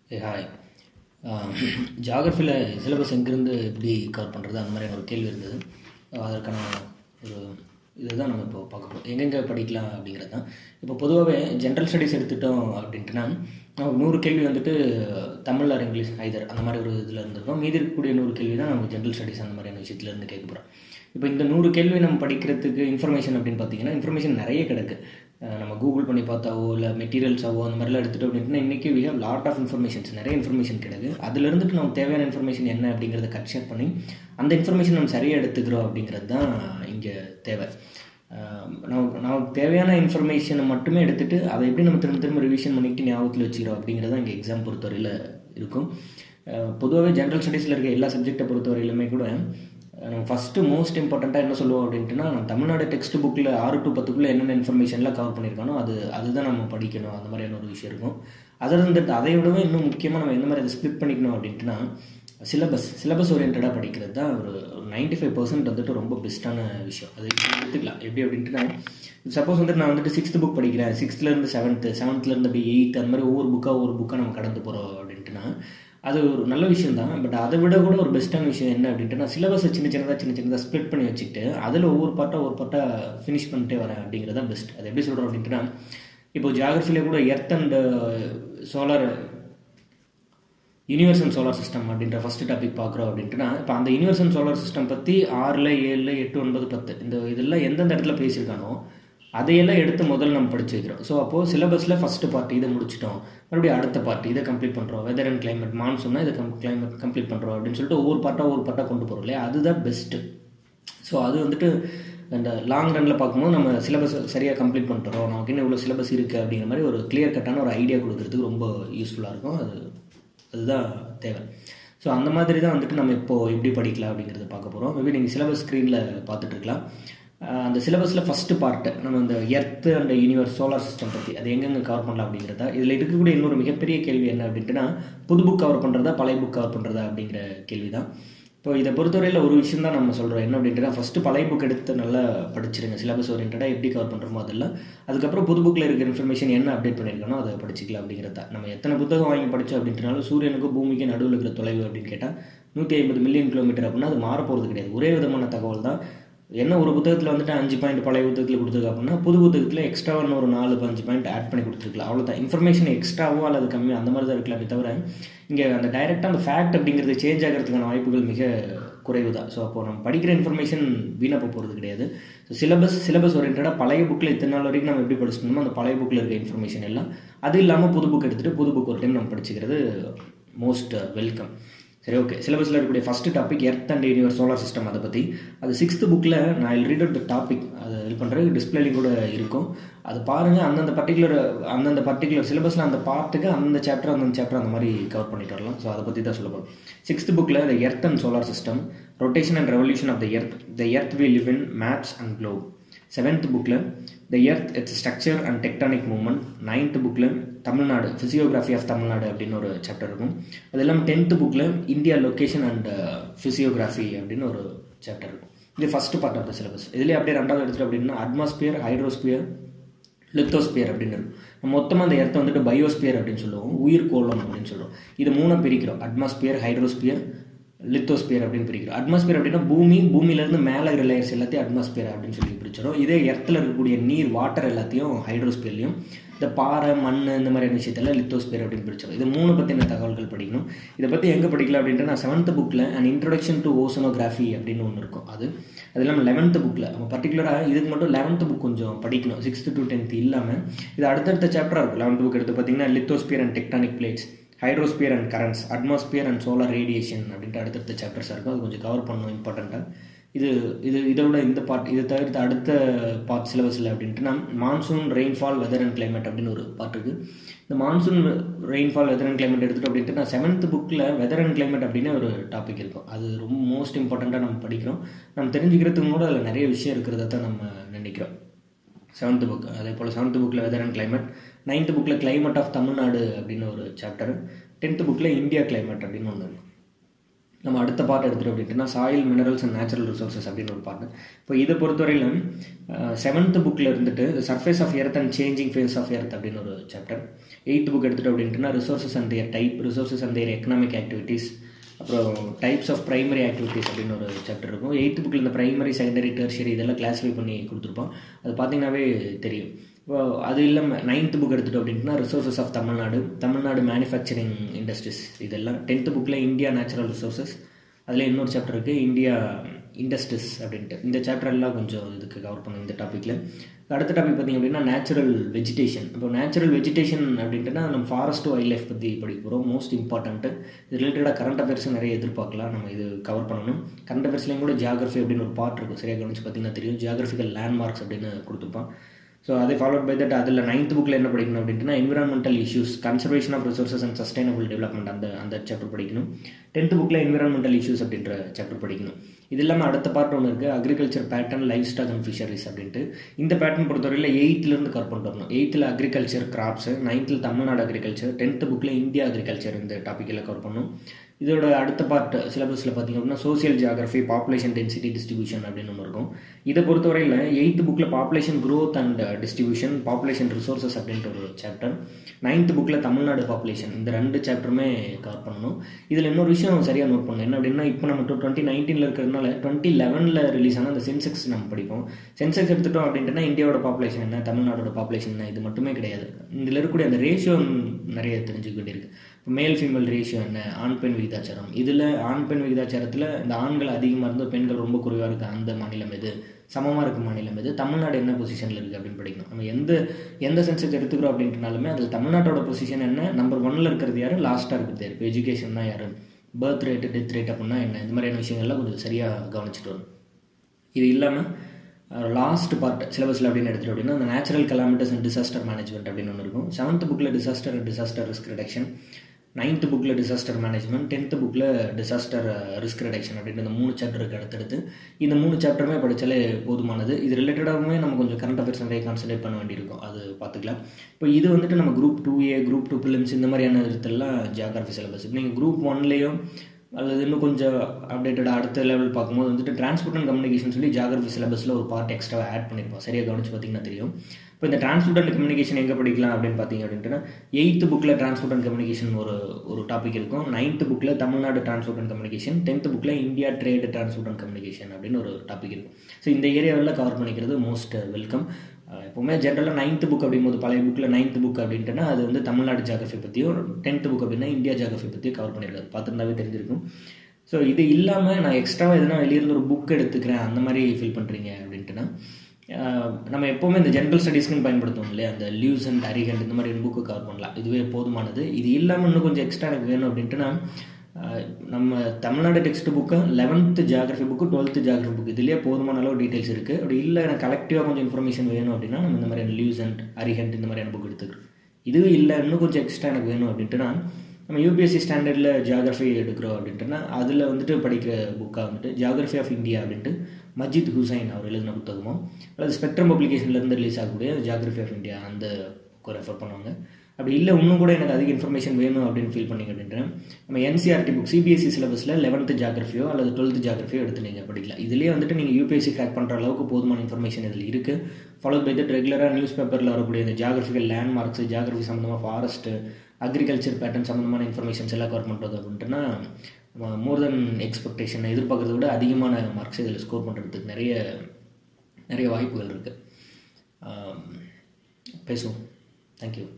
ஏ hi ஜாகிரஃபியில் syllabus எங்கேருந்து எப்படி cover பண்ணுறது அந்த மாதிரியான ஒரு கேள்வி இருந்தது அதற்கான ஒரு இதுதான் நம்ம இப்போ பார்க்க போகிறோம் எங்கெங்கே படிக்கலாம் அப்படிங்கிறது தான் இப்போ பொதுவாகவே ஜென்ரல் ஸ்டடீஸ் எடுத்துட்டோம் அப்படின்ட்டுனா நமக்கு நூறு கேள்வி வந்துட்டு தமிழ் ஆர் இங்கிலீஷ் ஐதர் அந்த மாதிரி ஒரு இதில் இருந்திருக்கும் மீதி இருக்கக்கூடிய நூறு கேள்வி தான் நமக்கு ஜென்ரல் ஸ்டடீஸ் அந்த மாதிரியான விஷயத்துலேருந்து கேட்க போகிறோம் இப்போ இந்த நூறு கேள்வி நம்ம படிக்கிறதுக்கு இன்ஃபர்மேஷன் அப்படின்னு பார்த்தீங்கன்னா இன்ஃபர்மேஷன் நிறைய கிடக்கு அஹ் நம்ம கூகுள் பண்ணி பார்த்தாவோ இல்லை மெட்டீரியல்ஸாவோ அந்த மாதிரிலாம் எடுத்துகிட்டு அப்படின்னா இன்றைக்கி we have lot of informations நிறைய இன்ஃபர்மேஷன் கிடக்கு அதுல இருந்துட்டு நமக்கு தேவையான இன்ஃபர்மேஷன் என்ன அப்படிங்கிறத கட் ஷேர் பண்ணி அந்த இன்ஃபர்மேஷன் நம்ம சரியாக எடுத்துக்கிறோம் அப்படிங்கிறது தான் இங்கே தேவை அஹ் நமக்கு நமக்கு தேவையான இன்ஃபர்மேஷனை மட்டுமே எடுத்துகிட்டு அதை எப்படி நம்ம திரும்ப திரும்ப ரிவிஷன் பண்ணிக்கிட்டு ஞாபகத்தில் வச்சுக்கிறோம் அப்படிங்கிறது தான் இங்கே எக்ஸாம் பொறுத்தவரையில் இருக்கும் பொதுவாகவே ஜென்ரல் ஸ்டடீஸில் இருக்க எல்லா சப்ஜெக்டை பொறுத்தவரையிலுமே கூட நம்ம ஃபஸ்ட்டு மோஸ்ட் இம்பார்ட்டண்ட்டாக என்ன சொல்லுவோம் அப்படின்ட்டுனா நம்ம தமிழ்நாடு டெக்ஸ்ட் புக்கில் ஆறு டு பத்துக்குள்ளே என்னென்ன இன்ஃபர்மேஷன்லாம் கவர் பண்ணியிருக்கானோ அது அதுதான் நம்ம படிக்கணும் அந்த மாதிரியான ஒரு விஷயம் இருக்கும் அதை இருந்துட்டு அதை விடவே இன்னும் முக்கியமாக நம்ம எந்த மாதிரி அதை ஸ்ப்ளிட் பண்ணிக்கணும் அப்படின்ட்டுனா சிலபஸ் சிலபஸ் ஓரியன்டாக படிக்கிறது தான் ஒரு நைன்டி ஃபைவ் பர்சன்ட் வந்துட்டு ரொம்ப பெஸ்ட்டான விஷயம் அது எடுத்துக்கலாம் எப்படி அப்படின்ட்டுனா சப்போஸ் வந்துட்டு நான் வந்துட்டு சிக்ஸ்த் புக் படிக்கிறேன் சிக்ஸ்த்லேருந்து செவன்த்து செவன்த்லேருந்து அப்படி எயித் அந்த மாதிரி ஒவ்வொரு புக்காக ஒவ்வொரு புக்காக நம்ம கடந்து போகிறோம் அப்படின்ட்டுனா அது ஒரு நல்ல விஷயம் தான் பட் அதை விட கூட ஒரு பெஸ்ட்டான விஷயம் என்ன அப்படின்ட்டு நான் சிலபஸை சின்ன சின்னதாக சின்ன சின்னதாக ஸ்ப்ளிட் பண்ணி வச்சுட்டு அதில் ஒவ்வொரு பாட்டாக ஒவ்வொரு பாட்டாக ஃபினிஷ் பண்ணிட்டே வரேன் அப்படிங்கிறது தான் பெஸ்ட் அது எப்படி சொல்கிறோம் அப்படின்ட்டுனா இப்போ ஜியாகிரஃபிலே கூட earth and solar universe and solar system அப்படின்ற ஃபஸ்ட் டாபிக் பார்க்குறோம் அப்படின்ட்டுனா இப்போ அந்த யூனிவர்ஸ் அண்ட் சோலார் சிஸ்டம் பற்றி ஆறில் ஏழில் எட்டு ஒன்பது பத்து இந்த இதெல்லாம் எந்தெந்த இடத்துல பேசியிருக்கானோ அதையெல்லாம் எடுத்து முதல்ல நம்ம படிச்சு வைக்கிறோம் ஸோ அப்போது சிலபஸில் ஃபஸ்ட்டு பார்ட் இதை முடிச்சிட்டோம் மறுபடியும் அடுத்த பார்ட் இதை கம்ப்ளீட் பண்ணுறோம் வெதர் அண்ட் கிளைமேட் மான்சூன்னா இதை கம் கிளைமேட் கம்ப்ளீட் பண்ணுறோம் அப்படின்னு சொல்லிட்டு ஒவ்வொரு பார்ட்டாக ஒவ்வொரு பார்ட்டாக கொண்டு போகிறோம் இல்லையா அதுதான் பெஸ்ட்டு ஸோ அது வந்துட்டு இந்த லாங் ரனில் பார்க்கும்போது நம்ம சிலபஸ் சரியாக கம்ப்ளீட் பண்ணிட்டுறோம் நமக்கு இன்னும் இவ்வளோ சிலபஸ் இருக்குது அப்படிங்கிற மாதிரி ஒரு கிளியர் கட்டான ஒரு ஐடியா கொடுக்கறதுக்கு ரொம்ப யூஸ்ஃபுல்லாக இருக்கும் அது அதுதான் தேவை ஸோ அந்த மாதிரி தான் வந்துட்டு நம்ம இப்போது எப்படி படிக்கலாம் அப்படிங்கிறத பார்க்க போகிறோம் மேபி நீங்கள் சிலபஸ் ஸ்க்ரீனில் பார்த்துட்ருக்கலாம் அந்த சிலபஸில் ஃபஸ்ட்டு பார்ட்டு நம்ம இந்த earth and universe solar system பற்றி அது எங்கெங்கே கவர் பண்ணலாம் அப்படிங்கிறதா இதில் இருக்கக்கூடிய இன்னொரு மிகப்பெரிய கேள்வி என்ன அப்படின்ட்டுனா புது புக் கவர் பண்ணுறதா பழைய புக் கவர் பண்ணுறதா அப்படிங்கிற கேள்வி தான் இப்போ இதை பொறுத்தவரையில் ஒரு விஷயம் தான் நம்ம சொல்கிறோம் என்ன அப்படின்ட்டுனா ஃபஸ்ட்டு பழைய புக் எடுத்து நல்லா படிச்சிருங்க சிலபஸ் ஓரியன்டாக எப்படி கவர் பண்ணுறோமோ அதெல்லாம் அதுக்கப்புறம் புது புக்கில் இருக்கிற இன்ஃபர்மேஷன் என்ன அப்டேட் பண்ணியிருக்கணும் அதை படிச்சிக்கலாம் அப்படிங்கிறத நம்ம எத்தனை புத்தகம் வாங்கி படித்தோம் அப்படின்றனாலும் சூரியனுக்கும் பூமிக்கும் நடுவில் இருக்கிற தொலைவு அப்படின்னு கேட்டால் நூற்றி ஐம்பது மில்லியன் கிலோமீட்டர் அப்படின்னா அது மாற போகிறது கிடையாது ஒரே விதமான தகவல் தான் என்ன ஒரு புத்தகத்தில் வந்துட்டு அஞ்சு பாயிண்ட் பழைய புத்தகத்தில் கொடுத்துருக்கு அப்படின்னா புது புத்தகத்தில் எக்ஸ்ட்ராவான ஒரு நாலு அஞ்சு பாயிண்ட் ஆட் பண்ணி கொடுத்துருக்கலாம் அவ்வளோதான் இன்ஃபர்மேஷன் எக்ஸ்ட்ராவோ அல்லது கம்மியாக அந்த மாதிரி தான் இருக்கலாமே தவிர இங்கே அந்த டைரெக்டாக அந்த ஃபேக்ட் அப்படிங்கிறது சேஞ்ச் ஆகிறதுக்கான வாய்ப்புகள் மிக குறைவு தான் ஸோ அப்போ நம்ம படிக்கிற இன்ஃபர்மேஷன் வீணாக போகிறது கிடையாது ஸோ சிலபஸ் சிலபஸ் ஓரியன்டாக பழைய புக்கில் இத்தனை நாள் வரைக்கும் நம்ம எப்படி படிச்சிருந்தோமோ அந்த பழைய புக்கில் இருக்க இன்ஃபர்மேஷன் எல்லாம் அது இல்லாமல் புது புக் எடுத்துகிட்டு புது புக் ஒரு டைம் நம்ம படிச்சுக்கிறது மோஸ்ட் வெல்கம் சரி ஓகே சிலபஸில் இருக்கக்கூடிய first topic earth and universe solar system அதை பற்றி அது சிக்ஸ்த்து புக்கில் நான் I'll read out the topic அது இது பண்ணுறது டிஸ்பிளேலையும் கூட இருக்கும் அது பாருங்கள் அந்தந்த பர்டிகுலர் அந்தந்த பர்டிகுலர் சிலபஸில் அந்த பார்ட்டுக்கு அந்தந்த சாப்டர் அந்தந்த சாப்டர் அந்த மாதிரி கவர் பண்ணிட்டு வரலாம் ஸோ அதை பற்றி தான் சொல்ல போகிறோம் சிக்ஸ்த் புக்கில் the earth and solar system rotation and revolution of the earth the earth we live in maps and globe seventh புக்கில் the earth its structure and tectonic movement ninth புக்கில் தமிழ்நாடு ஃபிசியோகிராஃபி ஆஃப் தமிழ்நாடு அப்படின்னு ஒரு chapter இருக்கும் அது இல்லாமல் tenth புக்கில் India location and physiography அப்படின்னு ஒரு சாப்டர் இருக்கும் இது first part of the syllabus இதுலேயே அப்படியே ரெண்டாவது எடுத்துகிட்டு அப்படின்னா அட்மாஸ்பியர் ஹைட்ரோஸ்பியர் லித்தோஸ்பியர் அப்படின்னு இருக்கும் மொத்தமாக அந்த இடத்த வந்துட்டு பயோஸ்பியர் அப்படின்னு சொல்லுவோம் உயிர் கோலம் அப்படின்னு சொல்லுவோம் இது மூணாக பிரிக்கிறோம் அட்மாஸ்பியர் ஹைட்ரோஸ்பியர் லித்தோஸ்பியர் அப்படின்னு பிரிக்கிறோம் அட்மாஸ்பியர் அப்படின்னா பூமி பூமியிலேருந்து மேலே இருக்கிற லேயர்ஸ் எல்லாத்தையும் அட்மாஸ்பியர் அப்படின்னு சொல்லி பிரிச்சிடும் இதே இடத்துல இருக்கக்கூடிய நீர் வாட்டர் எல்லாத்தையும் ஹைட்ரோஸ்பியர்லையும் இந்த பாறை மண் இந்த மாதிரியான விஷயத்தெல்லாம் லித்தோஸ்பியர் அப்படின்னு பிரிச்சிடும் இது மூணு பற்றின தகவல்கள் படிக்கணும் இதை பற்றி எங்கே படிக்கலாம் அப்படின்ட்டு நான் செவன்த் புக்கில் அண்ட் இன்ட்ரொடக்ஷன் டு ஓசனோகிராஃபி அப்படின்னு ஒன்று இருக்கும் அது அது இல்லாமல் லெவன்த்து புக்கில் நம்ம பர்டிகுலராக இதுக்கு மட்டும் லெவன்த்து புக் கொஞ்சம் படிக்கணும் சிக்ஸ்த்து டு டென்த் இல்லாமல் இது அடுத்தடுத்த சாப்டராக இருக்கும் லெவன்த் புக் எடுத்து பார்த்தீங்கன்னா lithosphere and tectonic plates hydrosphere and currents atmosphere and solar radiation அப்படின்ட்டு அடுத்தடுத்த சாப்டர்ஸாக இருக்கும் அது கொஞ்சம் கவர் பண்ணணும் இம்பார்ட்டண்ட்டாக இது இது இதை விட இந்த பார்ட் இதை தவிர்த்து அடுத்த பார்ட் சிலபஸில் அப்படின்ட்டுனா monsoon rainfall weather and climate அப்படின்னு ஒரு பார்ட் இருக்குது இந்த monsoon rainfall weather and climate எடுத்துகிட்டு அப்படின்ட்டு நான் செவன்த் புக்கில் வெதர் அண்ட் கிளைமேட் அப்படின்னு ஒரு டாபிக் இருக்கும் அது ரொம்ப மோஸ்ட் இம்பார்ட்டண்ட்டாக நம்ம படிக்கிறோம் நம்ம தெரிஞ்சுக்கிறதுக்கு கூட அதில் நிறைய விஷயம் இருக்கிறத தான் நம்ம நினைக்கிறோம் செவன்த் புக் அதே போல் செவன்த் புக்கில் வெதர் அண்ட் கிளைமேட் நைன்த் புக்கில் கிளைமேட் ஆஃப் தமிழ்நாடு அப்படின்னு ஒரு சாப்டர் டென்த்து புக்கில் இந்தியா கிளைமேட் அப்படின்னு ஒன்று இருக்கும் நம்ம அடுத்த பார்ட் எடுத்துகிட்டோம் அப்படின்ட்டுனா soil minerals and natural resources அப்படின்னு ஒரு பார்ட் இப்போ இதை பொறுத்தவரையிலும் செவன்த் புக்கில் இருந்துட்டு surface of earth and changing face of earth அப்படின்னு ஒரு சாப்டர் எயித்து புக் எடுத்துகிட்டோம் அப்படின்ட்டுனா resources and their type resources and their economic activities அப்புறம் டைப்ஸ் ஆஃப் ப்ரைமரி ஆக்டிவிட்டீஸ் அப்படின்னு ஒரு சாப்டர் இருக்கும் எயித்து புக்கில் இந்த ப்ரைமரி செகண்டரி டெர்ஷரி இதெல்லாம் கிளாஸிஃபை பண்ணி கொடுத்துருப்போம் அது பார்த்தீங்கன்னாவே தெரியும் இப்போ அது இல்லாமல் நைன்த் புக் எடுத்துட்டோம் அப்படின்னா resources of Tamil Nadu Tamil Nadu manufacturing industries இதெல்லாம் டென்த்து புக்கில் இந்தியா நேச்சுரல் ரிசோர்ஸஸ் அதில் இன்னொரு சாப்டர் இருக்குது இந்தியா இண்டஸ்ட்ரீஸ் அப்படின்ட்டு இந்த சாப்டர் எல்லாம் கொஞ்சம் இதுக்கு கவர் பண்ணும் இந்த டாப்பிக்கில் அடுத்த டாபிக் பார்த்திங்க அப்படின்னா நேச்சுரல் வெஜிடேஷன் இப்போ நேச்சுரல் வெஜிடேஷன் அப்படின்ட்டுனா நம்ம ஃபாரஸ்ட் வைல்ட் லைஃப் பற்றி படிக்க போகிறோம் மோஸ்ட் இம்பார்ட்டன்ட்டு இது ரிலேட்டடாக கரண்ட் அஃபேர்ஸ் நிறைய எதிர்பார்க்கலாம் நம்ம இது கவர் பண்ணணும் கரண்ட் அஃபேர்ஸ்லேயும் கூட ஜியாகிரஃபி அப்படின்னு ஒரு பார்ட் இருக்கும் சரியாக கவனிச்சு பார்த்தீங்கன்னா தெரியும் ஜியாகிரபிக்கல் லேண்ட்மார்க்ஸ் அப்படின்னு கொடுத்துருப்பான் ஸோ அதை ஃபாலோட் பை தட் அதில் நைன்த் புக்கில் என்ன படிக்கணும் அப்படின்னா environmental issues conservation of resources and sustainable development அந்த அந்த சாப்டர் படிக்கணும் டென்த் புக்கில் என்விரான்மெண்டல் இஷ்யூஸ் அப்படின்ற சாப்டர் படிக்கணும் இது இல்லாமல் அடுத்த பார்ட் ஒன்று இருக்குது agriculture pattern livestock and fisheries அப்படின்ட்டு இந்த பேட்டர்ன் பொறுத்தவரையில் எயித்துலேருந்து கவர் பண்ணிட்டு வரணும் எயித்தில் அக்ரிகல்ச்சர் கிராப்ஸ் நைன்த்தில் தமிழ்நாடு அக்ரிகல்ச்சர் டென்த்து புக்கில் இந்தியா அக்ரிகல்ச்சர் இந்த டாப்பிக்கில் கவர் பண்ணணும் இதோட அடுத்த பார்ட் சிலபஸில் பார்த்திங்க அப்படின்னா social geography population density distribution அப்படின்னு ஒன்று இருக்கும் இதை பொறுத்தவரையில் எயித்து புக்கில் population growth and distribution population resources அப்படின்ற ஒரு சாப்டர் நைன்த் புக்கில் தமிழ்நாடு பாப்புலேஷன் இந்த ரெண்டு சாப்டருமே கவர் பண்ணணும் இதில் இன்னொரு விஷயம் சரியாக நோட் பண்ணணும் என்ன அப்படின்னா இப்போ நம்ம டூ டுவெண்ட்டி நைன்டீனில் இருக்கிறதுனால டுவெண்ட்டி லெவனில் ரிலீஸ் ஆன அந்த சென்செக்ஸ் நம்ம படிப்போம் சென்செக்ஸ் எடுத்துட்டோம் அப்படின்ட்டுனா இந்தியாவோட பாப்புலேஷன் என்ன தமிழ்நாடோட பாப்புலேஷன் என்ன இது மட்டுமே கிடையாது இதில் இருக்கக்கூடிய அந்த ரேஷியோ நிறைய தெரிஞ்சுக்க வேண்டியிருக்கு இப்போ மேல் ஃபீமேல் ரேஷியோ என்ன ஆண் பெண் விகிதாச்சாரம் இதில் ஆண் பெண் விகிதாச்சாரத்தில் இந்த ஆண்கள் அதிகமாக இருந்து பெண்கள் ரொம்ப குறைவாக இருக்குது அந்த மாநிலம் எது சமமாக இருக்க மாநிலம் எது தமிழ்நாடு என்ன பொசிஷனில் இருக்குது அப்படின்னு படிக்கணும் நம்ம எந்த எந்த சென்சஸ் எடுத்துக்கிறோம் அப்படின்றனாலுமே அதில் தமிழ்நாட்டோட பொசிஷன் என்ன நம்பர் ஒன்னில் இருக்கிறது யார் லாஸ்ட்டாக இருக்கிறது யார் இப்போ எஜுகேஷன்னா யார் பர்த் ரேட்டு டெத் ரேட் அப்படின்னா என்ன இந்த மாதிரியான விஷயங்கள்லாம் கொஞ்சம் சரியாக கவனிச்சுட்டு வரும் இது இல்லாமல் லாஸ்ட் பார்ட் சிலபஸில் அப்படின்னு எடுத்துகிட்டு அப்படின்னா அந்த natural calamities and disaster management அப்படின்னு ஒன்று இருக்கும் செவன்த் புக்கில் disaster and disaster risk reduction ninth புக்கில் டிசாஸ்டர் மேனேஜ்மெண்ட் டென்த்து புக்கில் டிசாஸ்டர் ரிஸ்க் ரிடக்ஷன் அப்படின்ற இந்த மூணு சாப்டருக்கு அடுத்தடுத்து இந்த மூணு சாப்டருமே படித்தாலே போதுமானது இது ரிலேட்டடாகவே நம்ம கொஞ்சம் கரண்ட் அஃபேர்ஸ் நிறைய கான்சன்ட்ரேட் பண்ண வேண்டியிருக்கும் அது பார்த்துக்கலாம் இப்போ இது வந்துட்டு நம்ம group two A group two films இந்த மாதிரியான இடத்துலலாம் ஜியாகிரஃபி சிலபஸ் இப்போ நீங்கள் குரூப் ஒன்லேயும் அல்லது இன்னும் கொஞ்சம் அப்டேட்டடாக அடுத்த லெவல் பார்க்கும்போது வந்துட்டு டிரான்ஸ்போர்ட் அண்ட் கம்யூனிகேஷன் சொல்லி ஜியாகிரஃபி சிலபஸில் ஒரு பார்ட் எக்ஸ்ட்ரா ஆட் பண்ணியிருப்போம் சரியாக கவனிச்சு பார்த்தீங்கன்னா தெரியும் இப்போ இந்த டிரான்ஸ்போர்ட் அண்ட் கம்யூனிகேஷன் எங்கே படிக்கலாம் அப்படின்னு பார்த்தீங்க அப்படின்ட்டுனா எயித்து புக்கில் டிரான்ஸ்போர்ட் அண்ட் கம்யூனிகேஷன் ஒரு ஒரு டாபிக் இருக்கும் நைன்த்து புக்கில் Tamil Nadu transport and communication tenth புக்கில் India trade transport and communication அப்படின்னு ஒரு டாபிக் இருக்கும் ஸோ இந்த ஏரியாவில் கவர் பண்ணிக்கிறது மோஸ்ட் வெல்கம் எப்போவுமே ஜென்ரலாக நைன்த்து புக் அப்படிங்கும்போது பழைய புக்கில் நைன்த்து புக் அப்படின்ட்டுனா அது வந்து தமிழ்நாடு ஜாகிரஃபி பற்றியும் டென்த்து புக் அப்படின்னா இந்தியா ஜாகிரஃபி பற்றியும் கவர் பண்ணியிருக்காரு பார்த்துருந்தாவே தெரிஞ்சிருக்கும் ஸோ இது இல்லாமல் நான் எக்ஸ்ட்ராவாக எதுனா வெளியிருந்து ஒரு புக் எடுத்துக்கிறேன் அந்த மாதிரி ஃபீல் பண்ணுறீங்க அப்படின்ட்டுனா நம்ம எப்போவுமே இந்த ஜென்ரல் ஸ்டடீஸ்க்குன்னு பயன்படுத்துவோம் இல்லையா அந்த லீவ்ஸ் அண்ட் அரிகண்ட் இந்த மாதிரி புக்கு கவர் பண்ணலாம் இதுவே போதுமானது இது இல்லாமல் இன்னும் கொஞ்சம் எக்ஸ்ட்ரா எனக்கு வேணும் அப்படின்ட்டுனா நம்ம Tamil Nadu text book eleventh geography book twelfth geography book இதுலேயே போதுமான அளவு டீட்டெயில்ஸ் இருக்குது அப்படி இல்லை எனக்கு கலெக்டிவாக கொஞ்சம் இன்ஃபர்மேஷன் வேணும் அப்படின்னா நம்ம இந்த மாதிரியான லீவ்ஸ் அண்ட் அரிகண்ட் இந்த மாதிரியான புக் எடுத்துக்கிறோம் இதுவும் இல்லை இன்னும் கொஞ்சம் எக்ஸ்ட்ரா எனக்கு வேணும் அப்படின்ட்டுனா நம்ம யூபிஎஸ்சி ஸ்டாண்டர்டில் ஜியாகிரஃபி எடுக்கிறோம் அப்படின்ட்டுனா அதில் வந்துட்டு படிக்கிற புக்காக வந்துட்டு ஜியாகிரஃபி ஆஃப் இந்தியா அப்படின்ட்டு மஜித் ஹுசைன் அவர் எழுதின புத்தகமோ அல்லது ஸ்பெக்ட்ரம் பப்ளிகேஷன்லேருந்து ரிலீஸ் ஆகக்கூடிய ஜியாகிரஃபி ஆஃப் இந்தியா அந்த புக்கை ரெஃபர் பண்ணுவாங்க அப்படி இல்லை இன்னும் கூட எனக்கு அதிக இன்ஃபர்மேஷன் வேணும் அப்படின்னு ஃபீல் பண்ணிங்க அப்படின்ட்டு நம்ம என்சிஆர்டி புக் சிபிஎஸ்சி சிலபஸில் லெவன்த்து ஜாகிரஃபியோ அல்லது டுவெல்த்து ஜாகிரஃபியோ எடுத்து நீங்கள் படிக்கலாம் இதுலேயே வந்துட்டு நீங்கள் யூபிஎஸ்சி கிராக் பண்ணுற அளவுக்கு போதுமான இன்ஃபர்மேஷன் இதில் இருக்குது ஃபாலோ பை தட் ரெகுலராக நியூஸ் பேப்பரில் வரக்கூடிய இந்த ஜாகிரபிக்கல் லேண்ட்மார்க்ஸ் ஜாகிரஃபி சம்மந்தமாக ஃபாரஸ்ட்டு அக்ரிகல்ச்சர் பேட்டர்ன் சம்மந்தமான இன்ஃபர்மேஷன்ஸ் எல்லாம் கவர் பண்ணுறது அப்படின்ட்டுனா மோர் தென் எக்ஸ்பெக்டேஷன் எதிர்பார்க்கறத விட அதிகமான மார்க்ஸ் இதில் ஸ்கோர் பண்ணுறதுக்கு நிறைய நிறைய வாய்ப்புகள் இருக்குது பேசுவோம் தேங்க்யூ